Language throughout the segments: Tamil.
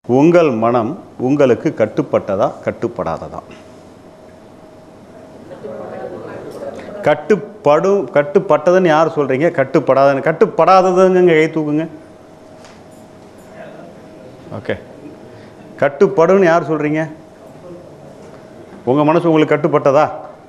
உங்கள் மனம் உங்களுக்கு கட்டுப்பட்டதா கட்டுப்படாததா கட்டுப்படும் கட்டுப்பட்டதுன்னு யார் சொல்கிறீங்க கட்டுப்படாதுன்னு கட்டுப்படாததுங்க கை தூக்குங்க ஓகே கட்டுப்படுன்னு யார் சொல்கிறீங்க உங்கள் மனசு உங்களுக்கு கட்டுப்பட்டதா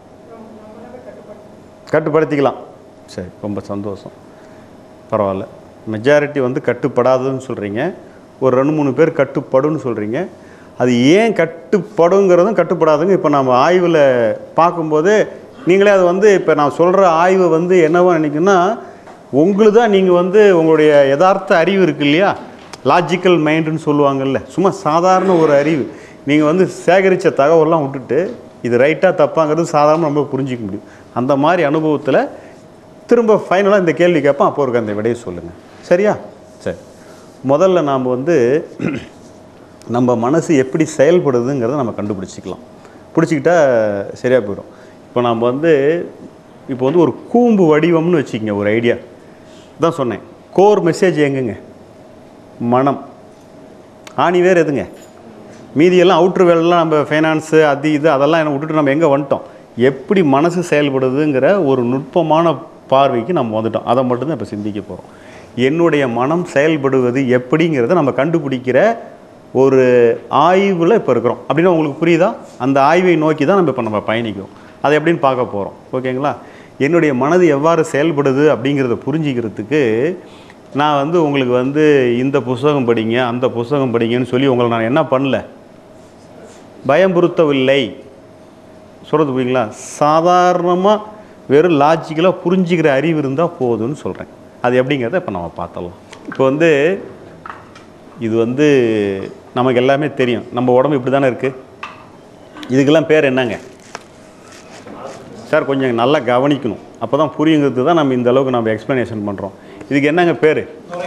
கட்டுப்படுத்திக்கலாம் சரி ரொம்ப சந்தோஷம் பரவாயில்ல மெஜாரிட்டி வந்து கட்டுப்படாதுன்னு சொல்கிறீங்க ஒரு ரெண்டு மூணு பேர் கட்டுப்படுன்னு சொல்கிறீங்க அது ஏன் கட்டுப்படுங்கிறதும் கட்டுப்படாதுங்க இப்போ நம்ம ஆய்வில் பார்க்கும்போது நீங்களே அது வந்து இப்போ நான் சொல்கிற ஆய்வு வந்து என்னவா நினைக்குன்னா உங்களுக்கு தான் நீங்கள் வந்து உங்களுடைய யதார்த்த அறிவு இருக்கு இல்லையா லாஜிக்கல் மைண்டுன்னு சொல்லுவாங்கல்ல சும்மா சாதாரண ஒரு அறிவு நீங்கள் வந்து சேகரித்த தகவல்லாம் விட்டுட்டு இது ரைட்டாக தப்பாங்கிறது சாதாரண நம்ம புரிஞ்சிக்க முடியும் அந்த மாதிரி அனுபவத்தில் திரும்ப ஃபைனலாக இந்த கேள்வி கேட்போம் அப்போ இருக்க அந்த விடையை சொல்லுங்கள் சரியா சரி முதல்ல நாம் வந்து நம்ம மனசு எப்படி செயல்படுதுங்கிறத நம்ம கண்டுபிடிச்சிக்கலாம் பிடிச்சிக்கிட்டா சரியாக போயிடும் இப்போ நம்ம வந்து இப்போ வந்து ஒரு கூம்பு வடிவம்னு வச்சுக்கங்க ஒரு ஐடியா தான் சொன்னேன் கோர் மெசேஜ் எங்கங்க மனம் ஆணி வேறு எதுங்க மீதியெல்லாம் அவுட்ரு வேலைலாம் நம்ம ஃபைனான்ஸு அது இது அதெல்லாம் என்ன விட்டுட்டு நம்ம எங்கே வந்துட்டோம் எப்படி மனசு செயல்படுதுங்கிற ஒரு நுட்பமான பார்வைக்கு நம்ம வந்துட்டோம் அதை மட்டும்தான் இப்போ சிந்திக்க போகிறோம் என்னுடைய மனம் செயல்படுவது எப்படிங்கிறத நம்ம கண்டுபிடிக்கிற ஒரு ஆய்வில் இப்போ இருக்கிறோம் அப்படின்னா உங்களுக்கு புரியுதா அந்த ஆய்வை நோக்கி தான் நம்ம இப்போ நம்ம பயணிக்கிறோம் அதை எப்படின்னு பார்க்க போகிறோம் ஓகேங்களா என்னுடைய மனது எவ்வாறு செயல்படுது அப்படிங்கிறத புரிஞ்சிக்கிறதுக்கு நான் வந்து உங்களுக்கு வந்து இந்த புஸ்தகம் படிங்க அந்த புஸ்தகம் படிங்கன்னு சொல்லி உங்களை நான் என்ன பண்ணல பயம்புறுத்தவில்லை சொல்கிறது புரியுங்களா சாதாரணமாக வெறும் லாஜிக்கலாக புரிஞ்சுக்கிற அறிவு இருந்தால் போதும்னு சொல்கிறேன் அது எப்படிங்கிறத இப்போ நம்ம பார்த்தலாம் இப்போ வந்து இது வந்து நமக்கு எல்லாமே தெரியும் நம்ம உடம்பு இப்படி தானே இருக்குது இதுக்கெல்லாம் பேர் என்னங்க சார் கொஞ்சம் நல்லா கவனிக்கணும் அப்போ தான் புரியுங்கிறது தான் நம்ம இந்த அளவுக்கு நம்ம எக்ஸ்ப்ளனேஷன் பண்ணுறோம் இதுக்கு என்னங்க பேர்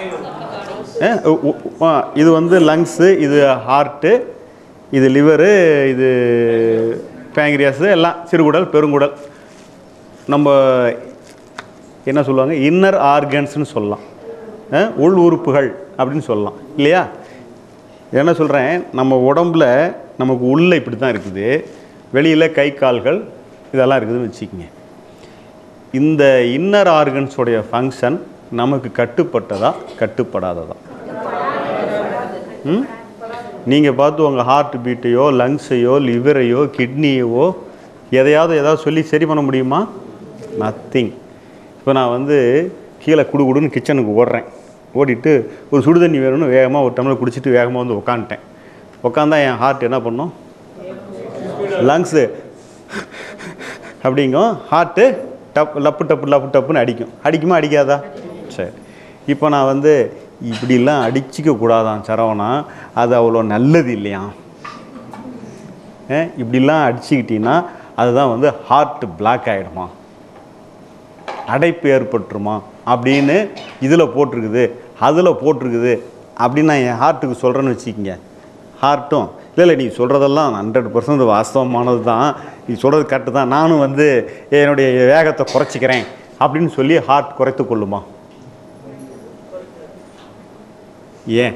இது வந்து லங்ஸு இது ஹார்ட்டு இது லிவரு இது பேங்க்ரியாஸு எல்லாம் சிறுகுடல் பெருங்குடல் நம்ம என்ன சொல்லுவாங்க இன்னர் ஆர்கன்ஸ்னு சொல்லலாம் அஹ், உள் உறுப்புகள் அப்படின்னு சொல்லலாம் இல்லையா என்ன சொல்கிறேன் நம்ம உடம்புல நமக்கு உள்ளே இப்படி தான் இருக்குது வெளியில் கை கால்கள் இதெல்லாம் இருக்குதுன்னு வச்சுக்கோங்க இந்த இன்னர் ஆர்கன்ஸோடைய ஃபங்க்ஷன் நமக்கு கட்டுப்பட்டதா கட்டுப்படாததா ம் நீங்கள் பார்த்து உங்கள் ஹார்ட் பீட்டையோ லங்ஸையோ லிவரையோ கிட்னியவோ எதையாவது ஏதாவது சொல்லி சரி பண்ண முடியுமா நத்திங் இப்போ நான் வந்து கீழே குடு குடுன்னு கிச்சனுக்கு ஓடுறேன் ஓடிட்டு ஒரு சுடு தண்ணி வேணும்னு வேகமாக ஒரு டம்ளர் குடிச்சிட்டு வேகமாக வந்து உக்காந்துட்டேன் உட்காந்தா என் ஹார்ட் என்ன பண்ணும் லங்ஸு அப்படிங்கும் ஹார்ட்டு டப் லப்பு டப்பு லப்பு டப்புன்னு அடிக்கும் அடிக்குமா அடிக்காதா சரி இப்போ நான் வந்து இப்படிலாம் அடிச்சிக்க கூடாதான் சரவணா அது அவ்வளோ நல்லது இல்லையா ஏ, இப்படிலாம் அடிச்சுக்கிட்டீங்கன்னா அதுதான் வந்து ஹார்ட் பிளாக் ஆகிடுமா அடைப்பு ஏற்பட்டுருமா அப்படின்னு இதில் போட்டிருக்குது அதில் போட்டிருக்குது அப்படின்னு நான் என் ஹார்ட்டுக்கு சொல்கிறேன்னு வச்சுக்கிங்க ஹார்ட்டும் இல்லை இல்லை நீ சொல்கிறதெல்லாம் ஹண்ட்ரட் பர்சன்ட் வாஸ்தவமானது தான் நீ சொல்கிறது கரெக்டு தான் நானும் வந்து என்னுடைய வேகத்தை குறைச்சிக்கிறேன் அப்படின்னு சொல்லி ஹார்ட் குறைத்து கொள்ளுமா ஏன்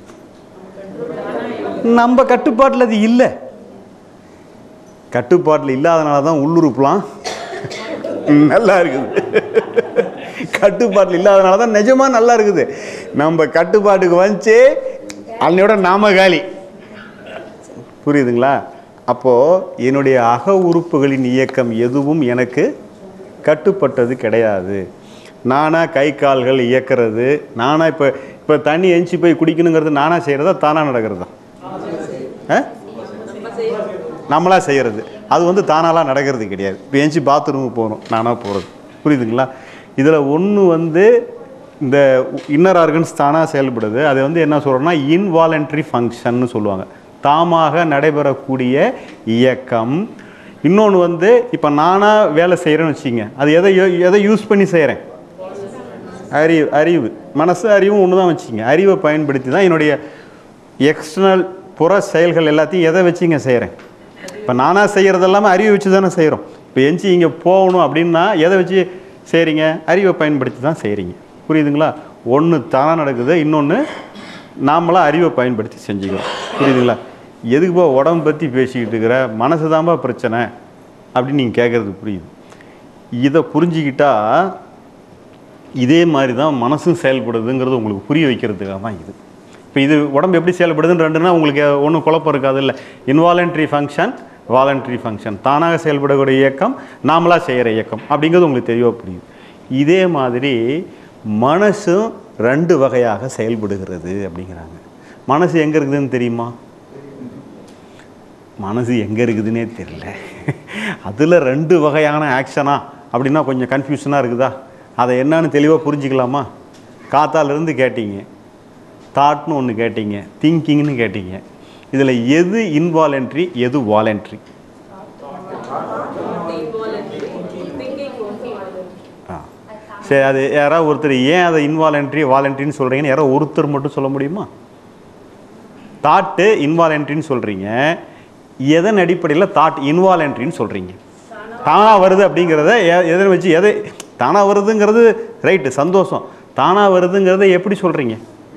நம்ம கட்டுப்பாட்டில் அது இல்லை கட்டுப்பாட்டில் இல்லாதனால தான் உள்ளுறுப்புலாம் நல்லா இருக்குது கட்டுப்பாட்டில் இல்லாதனால தான் நிஜமாக நல்லா இருக்குது நம்ம கட்டுப்பாட்டுக்கு வந்துச்சு அன்னையோட நாம காலி புரியுதுங்களா அப்போது என்னுடைய அக உறுப்புகளின் இயக்கம் எதுவும் எனக்கு கட்டுப்பட்டது கிடையாது நானாக கை கால்கள் இயக்கிறது நானாக இப்போ இப்போ தண்ணி எஞ்சி போய் குடிக்கணுங்கிறது நானாக செய்கிறதா தானாக நடக்கிறதா ஆ நம்மளா செய்கிறது அது வந்து தானாலாம் நடக்கிறது கிடையாது இப்போ எஞ்சி பாத்ரூமுக்கு போகணும் நானாக போகிறது புரியுதுங்களா இதில் ஒன்று வந்து இந்த இன்னர் ஆர்கன்ஸ் தானாக செயல்படுது அதை வந்து என்ன சொல்கிறோம்னா இன்வாலண்ட்ரி ஃபங்க்ஷன்னு சொல்லுவாங்க தாமாக நடைபெறக்கூடிய இயக்கம் இன்னொன்று வந்து இப்போ நானாக வேலை செய்கிறேன்னு வச்சுங்க அது எதை யோ- எதை யூஸ் பண்ணி செய்கிறேன் அறிவு அறிவு மனசு அறிவும் ஒன்று தான் வச்சுங்க அறிவை பயன்படுத்தி தான் என்னுடைய எக்ஸ்டர்னல் புற செயல்கள் எல்லாத்தையும் எதை வச்சுங்க செய்கிறேன் இப்போ நானாக செய்கிறது எல்லாமே அறிவை வச்சு தானே செய்கிறோம் இப்போ எஞ்சி இங்கே போகணும் அப்படின்னா எதை வச்சு செய்கிறீங்க அறிவை பயன்படுத்தி தான் செய்கிறீங்க புரியுதுங்களா ஒன்று தானாக நடக்குது இன்னொன்று நாமளாம் அறிவை பயன்படுத்தி செஞ்சுக்கிறோம் புரியுதுங்களா எதுக்குப்பா உடம்பு பற்றி பேசிக்கிட்டு இருக்கிற மனசு தான்ப்பா பிரச்சனை அப்படின்னு நீங்கள் கேட்குறது புரியுது இதை புரிஞ்சுக்கிட்டா இதே மாதிரி தான் மனசும் செயல்படுதுங்கிறது உங்களுக்கு புரிய வைக்கிறதுக்காக தான் இது இப்போ இது உடம்பு எப்படி செயல்படுதுன்னு ரெண்டுனா உங்களுக்கு ஒன்றும் குழப்பம் இருக்காது இல்லை இன்வாலன்ட்ரி ஃபங்க்ஷன் வாலண்ட்ரி ஃபங்க்ஷன் தானாக செயல்படக்கூடிய இயக்கம் நாமளாக செய்கிற இயக்கம் அப்படிங்கிறது உங்களுக்கு தெளிவாக புரியும் இதே மாதிரி மனசும் ரெண்டு வகையாக செயல்படுகிறது அப்படிங்கிறாங்க மனசு எங்கே இருக்குதுன்னு தெரியுமா மனசு எங்கே இருக்குதுன்னே தெரியல அதில் ரெண்டு வகையான ஆக்ஷனா அப்படின்னா கொஞ்சம் கன்ஃபியூஷனாக இருக்குதா அதை என்னன்னு தெளிவாக புரிஞ்சுக்கலாமா காத்தாலேருந்து கேட்டீங்க தாட்னு ஒன்று கேட்டீங்க திங்கிங்னு கேட்டீங்க இதில் எது இன்வாலன்ட்ரி எது வாலண்ட்ரி ஆ சரி அது யாராவது ஒருத்தர் ஏன் அதை இன்வாலன்ட்ரி வாலண்ட்ரின்னு சொல்கிறீங்கன்னு யாரோ ஒருத்தர் மட்டும் சொல்ல முடியுமா தாட்டு இன்வாலன்ட்ரின்னு சொல்கிறீங்க எதன் அடிப்படையில் தாட் இன்வாலன்ட்ரின்னு சொல்கிறீங்க தானாக வருது அப்படிங்கிறத எ- எதை வச்சு எதை தானாக வருதுங்கிறது ரைட்டு சந்தோஷம் தானாக வருதுங்கிறத எப்படி சொல்கிறீங்க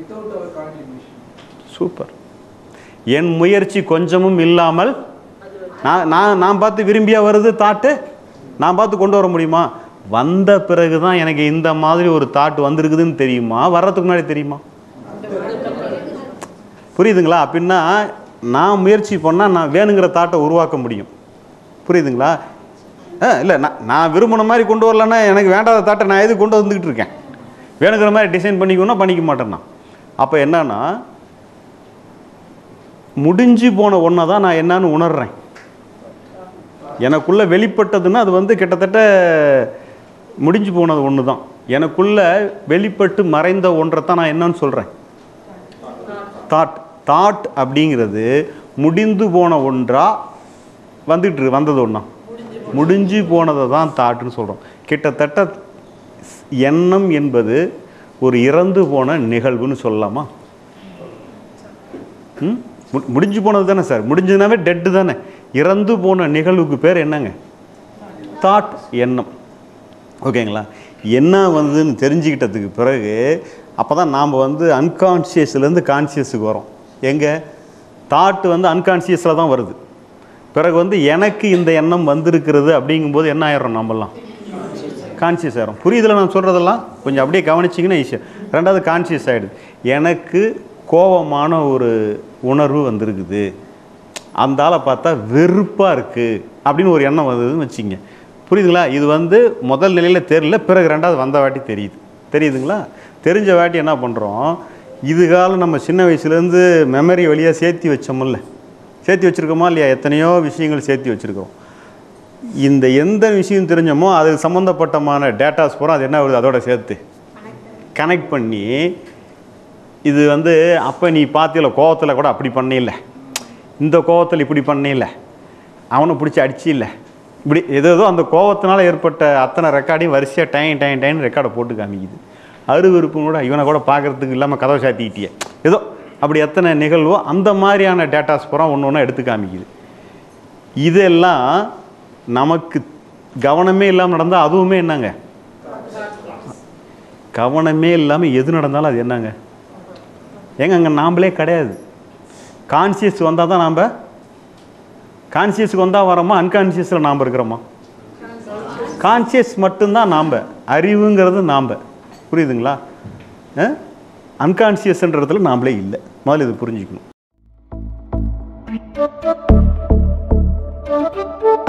சூப்பர் என் முயற்சி கொஞ்சமும் இல்லாமல் நான் நான் நான் பார்த்து விரும்பியா வருது தாட்டு நான் பார்த்து கொண்டு வர முடியுமா வந்த பிறகு தான் எனக்கு இந்த மாதிரி ஒரு தாட் வந்திருக்குதுன்னு தெரியுமா வர்றதுக்கு முன்னாடி தெரியுமா புரியுதுங்களா அப்படின்னா நான் முயற்சி பண்ணால் நான் வேணுங்கிற தாட்டை உருவாக்க முடியும் புரியுதுங்களா ஆ இல்லை நான் நான் விரும்பின மாதிரி கொண்டு வரலன்னா எனக்கு வேண்டாத தாட்டை நான் எது கொண்டு வந்துக்கிட்டு இருக்கேன் வேணுங்கிற மாதிரி டிசைன் பண்ணிக்கணும்னா பண்ணிக்க மாட்டேன் நான் அப்போ என்னன்னா முடிஞ்சு போன ஒன்றை தான் நான் என்னன்னு உணர்றேன் எனக்குள்ள வெளிப்பட்டதுன்னா அது வந்து கிட்டத்தட்ட முடிஞ்சு போனது ஒன்று தான் எனக்குள்ள வெளிப்பட்டு மறைந்த ஒன்றை தான் நான் என்னன்னு சொல்கிறேன் தாட் தாட் அப்படிங்கிறது முடிந்து போன ஒன்றா வந்துட்டு இருக்கு, வந்தது ஒன்றா முடிஞ்சு போனதை தான் தாட்டுன்னு சொல்கிறோம் கிட்டத்தட்ட எண்ணம் என்பது ஒரு இறந்து போன நிகழ்வுன்னு சொல்லலாமா ம் மு- முடிஞ்சு போனது தானே சார் முடிஞ்சதுனாவே டெட்டு தானே இறந்து போன நிகழ்வுக்கு பேர் என்னங்க தாட் எண்ணம் ஓகேங்களா என்ன வந்ததுன்னு தெரிஞ்சுக்கிட்டதுக்கு பிறகு அப்போ தான் நாம் வந்து அன்கான்ஷியஸ்லேருந்து கான்ஷியஸுக்கு வரோம் எங்கே தாட் வந்து அன்கான்ஷியஸில் தான் வருது பிறகு வந்து எனக்கு இந்த எண்ணம் வந்திருக்கிறது அப்படிங்கும்போது என்ன ஆயிடுறோம் நம்மலாம் கான்சியஸ் ஆயிரும் புரியுதுல நான் சொல்கிறதெல்லாம் கொஞ்சம் அப்படியே கவனிச்சிங்கன்னா ஈஸியாக ரெண்டாவது கான்சியஸ் ஆகிடுது எனக்கு கோபமான ஒரு உணர்வு வந்திருக்குது அந்த ஆளை பார்த்தா வெறுப்பாக இருக்குது அப்படின்னு ஒரு எண்ணம் வந்ததுன்னு வச்சுங்க புரியுதுங்களா இது வந்து முதல் நிலையில் தெரியல பிறகு ரெண்டாவது வந்த வாட்டி தெரியுது தெரியுதுங்களா தெரிஞ்ச வாட்டி என்ன பண்ணுறோம் இது காலம் நம்ம சின்ன வயசுலேருந்து மெமரி வழியாக சேர்த்தி வச்சோமில்ல சேர்த்தி வச்சுருக்கோமா இல்லையா எத்தனையோ விஷயங்கள் சேர்த்தி வச்சுருக்கோம் இந்த எந்த விஷயம் தெரிஞ்சோமோ அது சம்மந்தப்பட்டமான டேட்டாஸ் பூரா அது என்ன வருது அதோட சேர்த்து கனெக்ட் பண்ணி இது வந்து அப்போ நீ பார்த்தில கோவத்தில் கூட அப்படி பண்ணியில்ல இந்த கோவத்தில் இப்படி பண்ணியில்ல அவனை பிடிச்சி அடிச்சில்ல இப்படி ஏதோ அந்த கோவத்தினால ஏற்பட்ட அத்தனை ரெக்கார்டையும் வரிசையாக டைன் டைன் டைன் ரெக்கார்டை போட்டு காமிக்குது அருவருப்பும் கூட இவனை கூட பார்க்கறதுக்கு இல்லாமல் கதவை சாத்திக்கிட்டியே ஏதோ அப்படி எத்தனை நிகழ்வோ அந்த மாதிரியான டேட்டாஸ் பூரா ஒன்று ஒன்றா எடுத்து காமிக்குது இதெல்லாம் நமக்கு கவனமே இல்லாமல் நடந்தால் அதுவுமே என்னங்க கவனமே இல்லாமல் எது நடந்தாலும் அது என்னங்க ஏங்க அங்கே நாம்ளே கிடையாது கான்சியஸ் வந்தால் தான் நாம் கான்சியஸுக்கு வந்தால் வரோமா அன்கான்சியஸில் நாம் இருக்கிறோமா கான்சியஸ் மட்டும்தான் நாம் அறிவுங்கிறது நாம் புரியுதுங்களா அன்கான்சியஸ்ன்ற இடத்துல நாமளே இல்லை முதல்ல இது புரிஞ்சுக்கணும் Thank you.